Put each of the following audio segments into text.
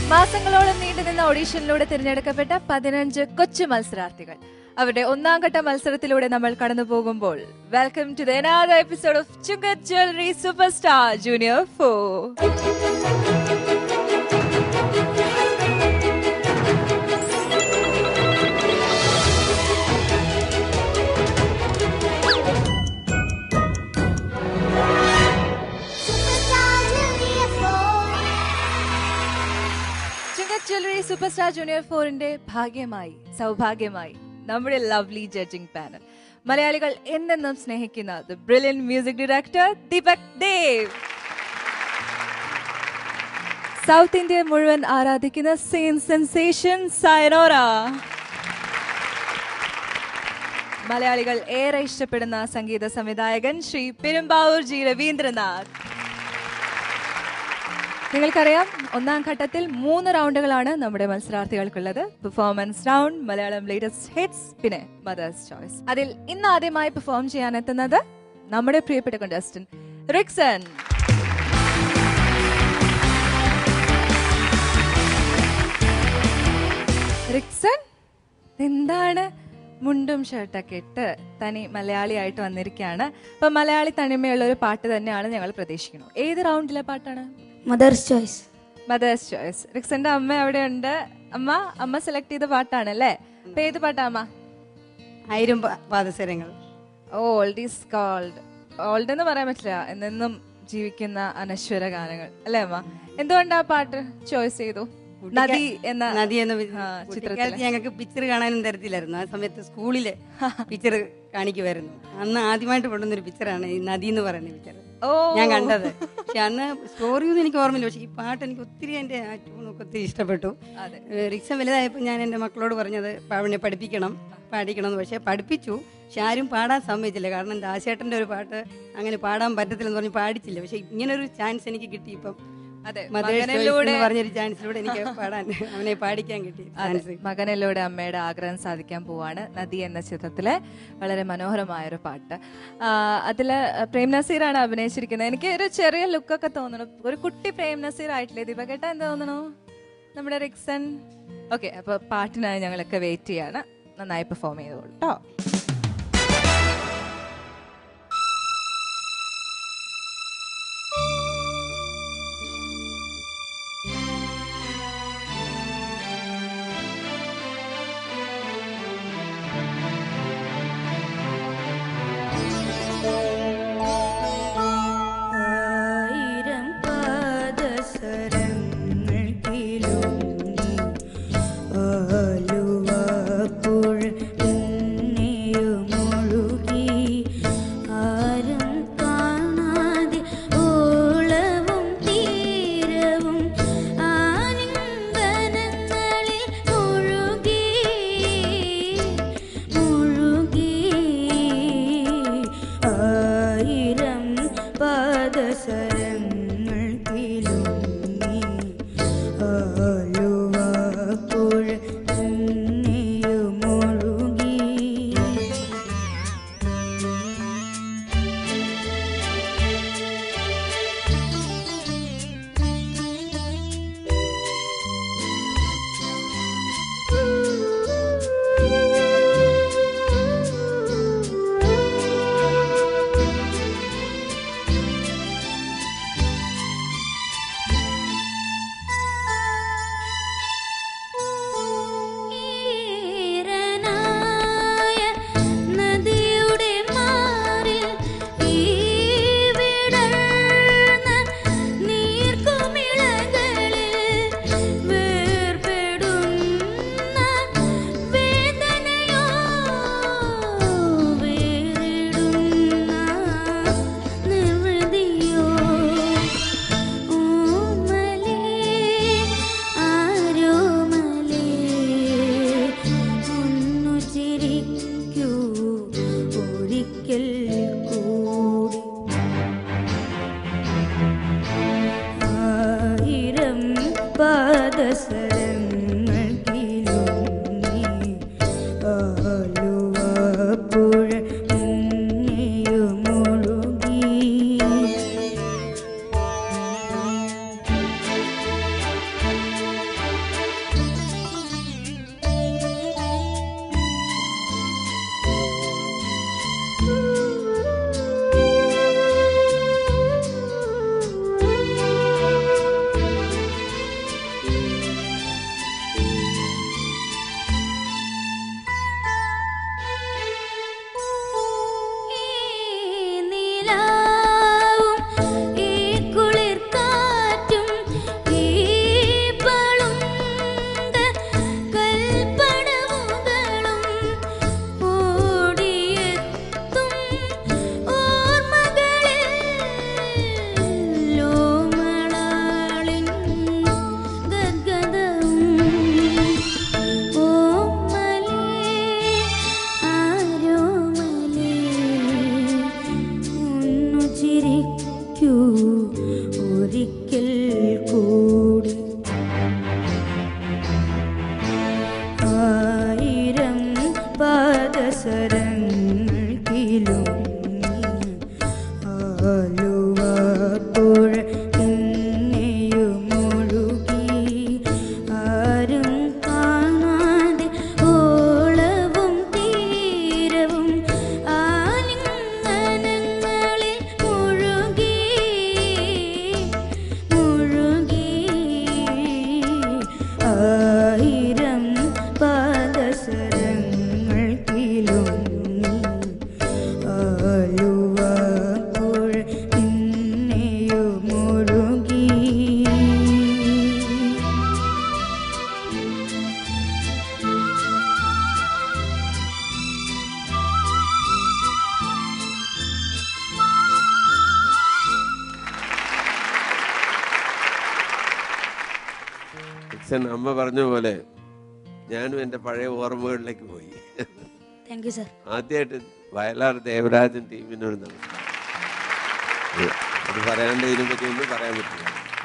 മാസങ്ങളോളം നീണ്ടുനിന്ന ഓഡീഷനിലൂടെ തിരഞ്ഞെടുക്കപ്പെട്ട പതിനഞ്ച് കൊച്ചു മത്സരാർത്ഥികൾ അവരുടെ ഒന്നാം ഘട്ട മത്സരത്തിലൂടെ നമ്മൾ കടന്നു പോകുമ്പോൾ welcome to the episode of Chungath jewellery superstar junior four Chungath jewellery superstar junior ഫോറിന്റെ ഭാഗ്യമായി സൗഭാഗ്യമായി നമ്മുടെ ലവ്ലി ജഡ്ജിംഗ് പാനൽ മലയാളികൾ എന്നെന്നും സ്നേഹിക്കുന്ന the brilliant music director Deepak Dev south India മുഴുവൻ ആരാധിക്കുന്ന സീൻ സെൻസേഷൻ സൈനോറ മലയാളികൾ ഏറെ ഇഷ്ടപ്പെടുന്ന സംഗീത സംവിധായകൻ ശ്രീ പെരുമ്പാവൂർ ജി രവീന്ദ്രനാഥ് നിങ്ങൾക്കറിയാം ഒന്നാം ഘട്ടത്തിൽ മൂന്ന് റൗണ്ടുകളാണ് നമ്മുടെ മത്സരാർത്ഥികൾക്കുള്ളത് performance round Malayalam latest hits പിന്നെ മദേഴ്സ് ചോയ്സ് അതിൽ ഇന്ന് ആദ്യമായി പെർഫോം ചെയ്യാൻ എത്തുന്നത് നമ്മുടെ പ്രിയപ്പെട്ട കണ്ടസ്റ്റന്റ് റിക്സൺ റിക്സൺ എന്താണ് മുണ്ടും ഷർട്ടൊക്കെ ഇട്ട് തനി മലയാളിയായിട്ട് വന്നിരിക്കുകയാണ് അപ്പൊ മലയാളി തനിമയുള്ള ഒരു പാട്ട് തന്നെയാണ് ഞങ്ങൾ പ്രതീക്ഷിക്കുന്നത് ഏത് റൗണ്ടിലെ പാട്ടാണ് മദേഴ്സ് ചോയ്സ് മദേഴ്സ് ചോയ്സ് റിക്സന്റെ അമ്മ അവിടെ ഉണ്ട് അമ്മ അമ്മ സെലക്ട് ചെയ്ത പാട്ടാണ് അല്ലേ അപ്പൊ ഏത് പാട്ടാ അമ്മ ആയിരം പ- പാദസരങ്ങൾ ഓൾഡ് ഈസ് കോൾഡ് ഓൾഡ് എന്ന് പറയാൻ പറ്റില്ല എന്നെന്നും ജീവിക്കുന്ന അനശ്വര ഗാനങ്ങൾ അല്ലേ അമ്മ എന്തുകൊണ്ടാ പാട്ട് ചോയ്സ് ചെയ്തു നദി എന്ന നദി എന്ന വി- ആ, കുട്ടിക്കാലത്ത് ഞങ്ങൾക്ക് പിക്ചർ കാണാനും തരത്തില്ലായിരുന്നു ആ സമയത്ത് സ്കൂളില് പിക്ചർ കാണിക്കുമായിരുന്നു അന്ന് ആദ്യമായിട്ട് കൊണ്ടുവന്നൊരു പിക്ചറാണ് ഈ നദി എന്ന് പറയുന്ന പിക്ചർ ഓ ഞാൻ കണ്ടത് പക്ഷെ അന്ന് സ്റ്റോറിയൊന്നും എനിക്ക് ഓർമ്മയില്ല പക്ഷെ ഈ പാട്ട് എനിക്ക് ഒത്തിരി എൻ്റെ ആ ട്യൂണൊക്കെ ഒത്തിരി ഇഷ്ടപ്പെട്ടു അതെ ഏഹ് റിക്സ വലുതായപ്പോൾ ഞാൻ എൻ്റെ മക്കളോട് പറഞ്ഞത് അവനെ പഠിപ്പിക്കണം പാടിക്കണം എന്ന് പക്ഷേ പഠിപ്പിച്ചു പക്ഷെ ആരും പാടാൻ സമ്മതിച്ചില്ല കാരണം ദാസേട്ടൻ്റെ ഒരു പാട്ട് അങ്ങനെ പാടാൻ പറ്റത്തില്ലെന്ന് പറഞ്ഞ് പാടിച്ചില്ല പക്ഷെ ഇങ്ങനൊരു ചാൻസ് എനിക്ക് കിട്ടി ഇപ്പം അതെ മദേഴ്സ് ചോയ്സ് മകനിലൂടെ എന്ന് പറഞ്ഞൊരു ചാൻസിലൂടെ എനിക്ക് പാടാൻ അവനെ പാടിക്കാൻ കിട്ടി ചാൻസ് മകനിലൂടെ അമ്മയുടെ ആഗ്രഹം സാധിക്കാൻ പോവാണ് നദി എന്ന ചിത്രത്തിലെ വളരെ മനോഹരമായ ഒരു പാട്ട് ആ, അതില് പ്രേം നസീറാണ് അഭിനയിച്ചിരിക്കുന്നത് എനിക്ക് ഒരു ചെറിയ ലുക്കൊക്കെ തോന്നുന്നു ഒരു കുട്ടി പ്രേം നസീർ ആയിട്ടില്ലേ ദീപകേട്ട എന്താ തോന്നുന്നു നമ്മുടെ റിക്സൺ ഓക്കെ അപ്പൊ പാട്ടിനായി ഞങ്ങളൊക്കെ വെയിറ്റ് ചെയ്യാണ് നന്നായി പെർഫോം ചെയ്തോളൂ കേട്ടോ ആയിരം പാദസരങ്ങൾ കിലുങ്ങി ആലുവാപ്പുഴ പിന്നെയുമൊഴുകി ആരും കാണാതെ ഓളവും തീരവും ആലിംഗനങ്ങളിൽ മുഴുകി മുഴുകി ആയിരം പാദസരങ്ങൾ കിലുങ്ങി ആലുവാപ്പുഴ പിന്നെയുമൊഴുകി ഈറനായ നദിയുടെ മാറിൽ ഈ വിടർന്ന നീർക്കുമിളകളിൽ വേർപെടുന്ന വേദനയോ വേറിടുന്ന നിർവൃതിയോ ഓമലേ ആരോമലേ ഒന്നു ചിരിക്കൂ ഒരിക്കൽ കൂടി ആയിരം പാദസരങ്ങൾ കിലുങ്ങി ആലുവാപ്പുഴ പിന്നെയുമൊഴുകി ചിരിക്കൂ ഒരിക്കൽ കൂടി ആയിരം പാദസരങ്ങൾക്കിലും ആലുവാപ്പുഴ പിന്നെയുമൊഴുകി ആരും കാണാതെ ഓളവും തീരവും ആലിംഗനങ്ങളിൽ മുഴുകി മുഴുകി ആയിരം പാദസരങ്ങൾക്കിലും ആലുവാപ്പുഴ പിന്നെയുമൊഴുകി ഇക്സൻ അമ്മ പറഞ്ഞ പോലെ ഞാനും എൻ്റെ പഴയ ഓർമ്മകളിലേക്ക് പോയി താങ്ക് യു സർ ആദ്യമായിട്ട് വയലാർ ദേവരാജൻ ടീമിനോട് നമസ്കാരം ഇത് അത് പറയാണ്ട് ഇതിനെ പറ്റി ഒന്നും പറയാൻ പറ്റില്ല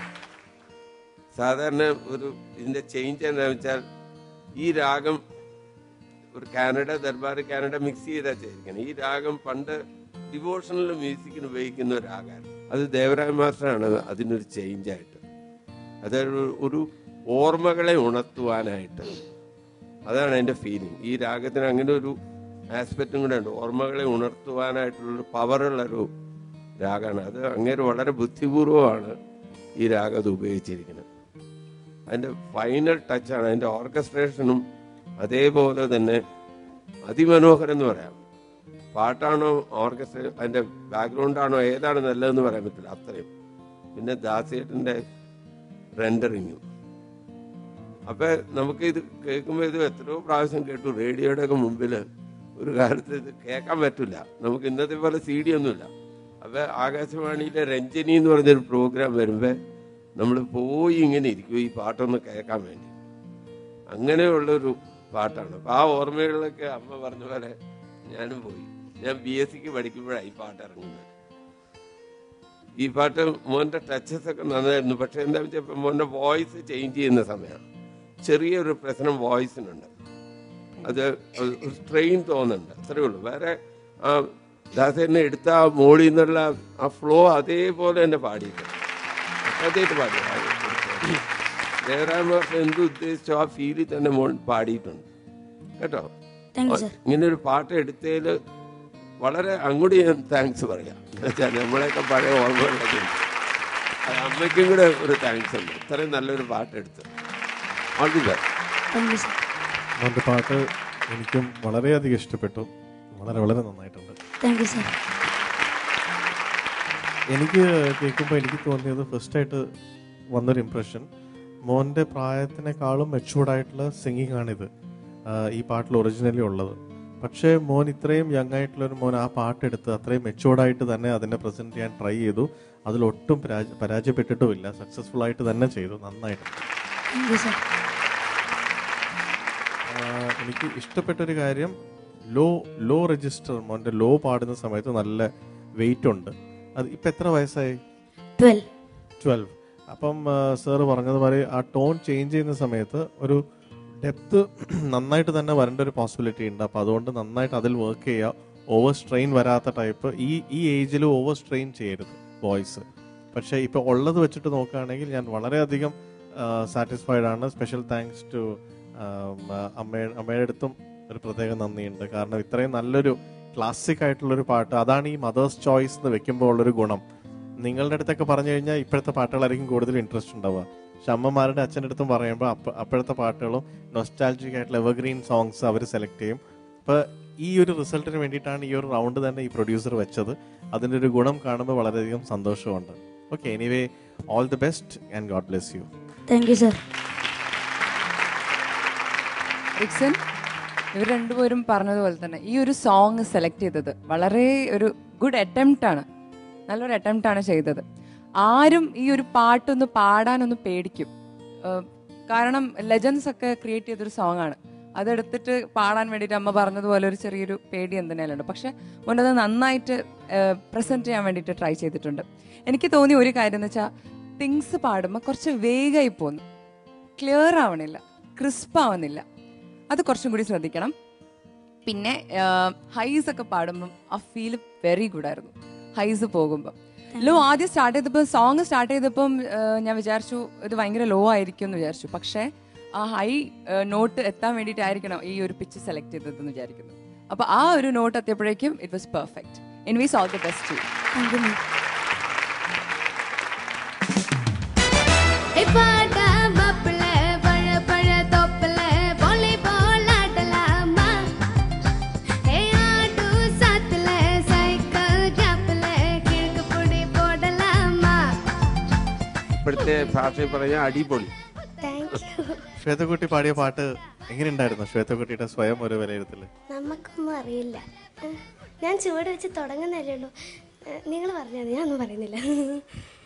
സാധാരണ ഒരു ഇതിന്റെ ചേഞ്ച് എന്താണെന്ന് വെച്ചാൽ ഈ രാഗം ഒരു കാനഡ ദർബാർ കാനഡ മിക്സ് ചെയ്താ ചെയ്തിരിക്കണം ഈ രാഗം പണ്ട് ഡിവോഷണൽ മ്യൂസിക്കിന് ഉപയോഗിക്കുന്ന ഒരു രാഗമാണ് അത് ദേവരാജ മാസ്റ്ററാണ് അതിനൊരു ചേഞ്ച് ആയിട്ട് അതൊരു ഒരു ഓർമ്മകളെ ഉണർത്തുവാനായിട്ട് അതാണ് എൻ്റെ ഫീലിംഗ് ഈ രാഗത്തിന് അങ്ങനെ ഒരു ആസ്പെക്റ്റും കൂടെ ഉണ്ട് ഓർമ്മകളെ ഉണർത്തുവാനായിട്ടുള്ളൊരു പവറുള്ളൊരു രാഗമാണ് അത് അങ്ങേര് വളരെ ബുദ്ധിപൂർവമാണ് ഈ രാഗം അത് ഉപയോഗിച്ചിരിക്കുന്നത് അതിൻ്റെ ഫൈനൽ ടച്ചാണ് അതിൻ്റെ ഓർക്കസ്ട്രേഷനും അതേപോലെ തന്നെ അതിമനോഹരം എന്ന് പറയാം പാട്ടാണോ ഓർക്കസ്ട്രേ അതിൻ്റെ ബാക്ക്ഗ്രൗണ്ടാണോ ഏതാണ് നല്ലതെന്ന് പറയാൻ പറ്റില്ല അത്രയും പിന്നെ ദാസേട്ടൻ്റെ റെൻഡറിങ്ങും അപ്പൊ നമുക്ക് ഇത് കേൾക്കുമ്പോൾ ഇത് എത്രയോ പ്രാവശ്യം കേട്ടു റേഡിയോയുടെ ഒക്കെ മുമ്പിൽ ഒരു കാലത്ത് ഇത് കേൾക്കാൻ പറ്റില്ല നമുക്ക് ഇന്നത്തെ പോലെ സി ഡി ഒന്നുമില്ല അപ്പൊ ആകാശവാണിയിലെ രഞ്ജനി എന്ന് പറഞ്ഞൊരു പ്രോഗ്രാം വരുമ്പോ നമ്മൾ പോയി ഇങ്ങനെ ഇരിക്കും ഈ പാട്ടൊന്ന് കേൾക്കാൻ വേണ്ടി അങ്ങനെയുള്ളൊരു പാട്ടാണ് അപ്പൊ ആ ഓർമ്മകളിലൊക്കെ അമ്മ പറഞ്ഞ പോലെ ഞാനും പോയി ഞാൻ ബി എസ് സിക്ക് പഠിക്കുമ്പോഴാണ് ഈ പാട്ട് ഇറങ്ങുന്നത് ഈ പാട്ട് മോന്റെ ടച്ചസ് ഒക്കെ നന്നായിരുന്നു പക്ഷെ എന്താ വെച്ചാൽ മോന്റെ വോയിസ് ചേഞ്ച് ചെയ്യുന്ന സമയമാണ് ചെറിയൊരു പ്രശ്നം വോയിസിനുണ്ട് അത് ഒരു സ്ട്രെയിൻ തോന്നുന്നുണ്ട് അത്രേ ഉള്ളൂ വേറെ ആ ദാസേനെ എടുത്ത ആ മോളിൽ നിന്നുള്ള ആ ഫ്ലോ അതേപോലെ തന്നെ പാടിയിട്ട് അതേറ്റ് പാടി ജയറാം മാസ്റ്റർ എന്ത് ഉദ്ദേശിച്ചോ ആ ഫീലിൽ തന്നെ മോൾ പാടിയിട്ടുണ്ട് കേട്ടോ താങ്ക് യു സർ ഇങ്ങനെ ഒരു പാട്ട് എടുത്തതിൽ വളരെ അങ്ങോട്ട് ഞാൻ താങ്ക്സ് പറയാം എന്നുവെച്ചാൽ നമ്മളെയൊക്കെ പഴയ ഓർമ്മകളിലൊക്കെ ഉണ്ട്. അത് അമ്മയ്ക്കും കൂടെ ഒരു താങ്ക്സ് ഉണ്ട് ഇത്രയും നല്ലൊരു പാട്ട് എടുത്ത് all the best thank you sir മോൻ്റെ പാട്ട് എനിക്കും വളരെയധികം ഇഷ്ടപ്പെട്ടു വളരെ വളരെ നന്നായിട്ടുണ്ട് താങ്ക് യു സർ എനിക്ക് കേൾക്കുമ്പോൾ എനിക്ക് തോന്നിയത് ഫസ്റ്റായിട്ട് വന്നൊരു ഇമ്പ്രഷൻ മോൻ്റെ പ്രായത്തിനേക്കാളും മെച്ചൂർഡായിട്ടുള്ള സിംഗിങ് ആണിത് ആ, ഈ പാട്ടിൽ ഒറിജിനലി ഉള്ളത് പക്ഷേ മോൻ ഇത്രയും യങ് ആയിട്ടുള്ള ഒരു മോൻ ആ പാട്ടെടുത്ത് അത്രയും മെച്ചൂർഡായിട്ട് തന്നെ അതിനെ പ്രസൻറ്റ് ചെയ്യാൻ ട്രൈ ചെയ്തു അതിലൊട്ടും പരാജ- പരാജയപ്പെട്ടിട്ടുമില്ല സക്സസ്ഫുൾ ആയിട്ട് തന്നെ ചെയ്തു നന്നായിട്ട് താങ്ക് യു സർ ആഹ് എനിക്ക് ഇഷ്ടപ്പെട്ടൊരു കാര്യം ലോ ലോ രജിസ്റ്റർ മോൻ്റെ ലോ പാടുന്ന സമയത്ത് നല്ല വെയിറ്റ് ഉണ്ട് അത് ഇപ്പം എത്ര വയസ്സായി ട്വൽവ് ട്വൽവ് അപ്പം സാറ് പറഞ്ഞതുപോലെ ആ ടോൺ ചേഞ്ച് ചെയ്യുന്ന സമയത്ത് ഒരു ഡെപ്ത് നന്നായിട്ട് തന്നെ വരേണ്ട ഒരു പോസിബിലിറ്റി ഉണ്ട് അപ്പോൾ അതുകൊണ്ട് നന്നായിട്ട് അതിൽ വർക്ക് ചെയ്യുക ഓവർ സ്ട്രെയിൻ വരാത്ത ടൈപ്പ് ഈ ഈ ഏജിൽ ഓവർ സ്ട്രെയിൻ ചെയ്യരുത് വോയിസ് പക്ഷേ ഇപ്പോൾ ഉള്ളത് വെച്ചിട്ട് നോക്കുകയാണെങ്കിൽ ഞാൻ വളരെയധികം സാറ്റിസ്ഫൈഡ് ആണ് സ്പെഷ്യൽ താങ്ക്സ് ടു അമ്മ അമ്മയുടെ അടുത്തും ഒരു പ്രത്യേക നന്ദിയുണ്ട് കാരണം ഇത്രയും നല്ലൊരു ക്ലാസിക് ആയിട്ടുള്ളൊരു പാട്ട് അതാണ് ഈ മദേഴ്സ് ചോയ്സ് എന്ന് വെക്കുമ്പോൾ ഉള്ളൊരു ഗുണം നിങ്ങളുടെ അടുത്തൊക്കെ പറഞ്ഞു കഴിഞ്ഞാൽ ഇപ്പോഴത്തെ പാട്ടുകളായിരിക്കും കൂടുതൽ ഇൻട്രസ്റ്റ് ഉണ്ടാവുക പക്ഷെ അമ്മമാരുടെ അച്ഛൻ്റെ അടുത്തും പറയുമ്പോൾ അപ്പ അപ്പോഴത്തെ പാട്ടുകളും നൊസ്റ്റാലജിക് ആയിട്ടുള്ള എവർഗ്രീൻ സോങ്സ് അവർ സെലക്ട് ചെയ്യും അപ്പോൾ ഈ ഒരു റിസൾട്ടിന് വേണ്ടിയിട്ടാണ് ഈ ഒരു റൗണ്ട് തന്നെ ഈ പ്രൊഡ്യൂസർ വെച്ചത് അതിൻ്റെ ഒരു ഗുണം കാണുമ്പോൾ വളരെയധികം സന്തോഷമുണ്ട് okay anyway all the best and God bless you thank you sir Rixon ഇവർ രണ്ടുപേരും പറഞ്ഞതുപോലെ തന്നെ ഈ ഒരു സോങ് സെലക്ട് ചെയ്തത് വളരെ ഒരു ഗുഡ് അറ്റംപ്റ്റ് ആണ് നല്ലൊരു അറ്റംപ്റ്റ് ആണ് ചെയ്തത് ആരും ഈ ഒരു പാട്ടൊന്ന് പാടാനൊന്ന് പേടിക്കും ഏഹ് കാരണം ലെജൻസ് ഒക്കെ ക്രിയേറ്റ് ചെയ്തൊരു സോങ് ആണ് അതെടുത്തിട്ട് പാടാൻ വേണ്ടിയിട്ട് അമ്മ പറഞ്ഞതുപോലെ ഒരു ചെറിയൊരു പേടി എന്തിനാലുണ്ട് പക്ഷെ മുന്നത് നന്നായിട്ട് പ്രസന്റ് ചെയ്യാൻ വേണ്ടിയിട്ട് ട്രൈ ചെയ്തിട്ടുണ്ട് എനിക്ക് തോന്നിയ ഒരു കാര്യം എന്ന് വെച്ചാൽ തിങ്സ് പാടുമ്പോൾ കുറച്ച് വേഗമായി പോന്നു ക്ലിയർ ആവണില്ല ക്രിസ്പ് ആവുന്നില്ല അത് കുറച്ചും കൂടി ശ്രദ്ധിക്കണം പിന്നെ ഹൈസ് ഒക്കെ പാടുമ്പം ആ ഫീൽ വെരി ഗുഡ് ആയിരുന്നു ഹൈസ് പോകുമ്പോൾ ലോ ആദ്യം സ്റ്റാർട്ട് ചെയ്തപ്പോൾ സോങ് സ്റ്റാർട്ട് ചെയ്തപ്പം ആ, ഞാൻ വിചാരിച്ചു ഇത് ഭയങ്കര ലോ ആയിരിക്കും എന്ന് വിചാരിച്ചു പക്ഷേ ആ ഹൈ നോട്ട് എത്താൻ വേണ്ടിയിട്ടായിരിക്കണം ഈ ഒരു പിച്ച് സെലക്ട് ചെയ്തതെന്ന് വിചാരിക്കുന്നു അപ്പോൾ ആ ഒരു നോട്ട് എത്തിയപ്പോഴേക്കും it was perfect anyways all the best thank you ma'am பாட்டா மாப்பிள்ள பழ பழ தொப்பல வாலிபால் ஆடலாமா ஏ ஆடு சாத்துல சைக்கிள் ஜாப்ல கிழக்கு பொடி போடலாமா ഇപ്പോഴത്തെ ഭാഷയിൽ പറഞ്ഞാൽ അടിപൊളി താങ്ക് യു ശ്വേതകുട്ടി പാടിയ പാട്ട് എങ്ങനെയുണ്ടായിരുന്നു ശ്വേതകുട്ടിയുടെ സ്വയം ഒരു വിലയിരുത്തൽ നമുക്കൊന്നും അറിയില്ല ഉം. ഞാൻ ചുവട് വെച്ച് തുടങ്ങുന്നല്ലേ ഉള്ളൂ നിങ്ങൾ പറഞ്ഞാൽ മതി ഞാനൊന്നും പറയുന്നില്ല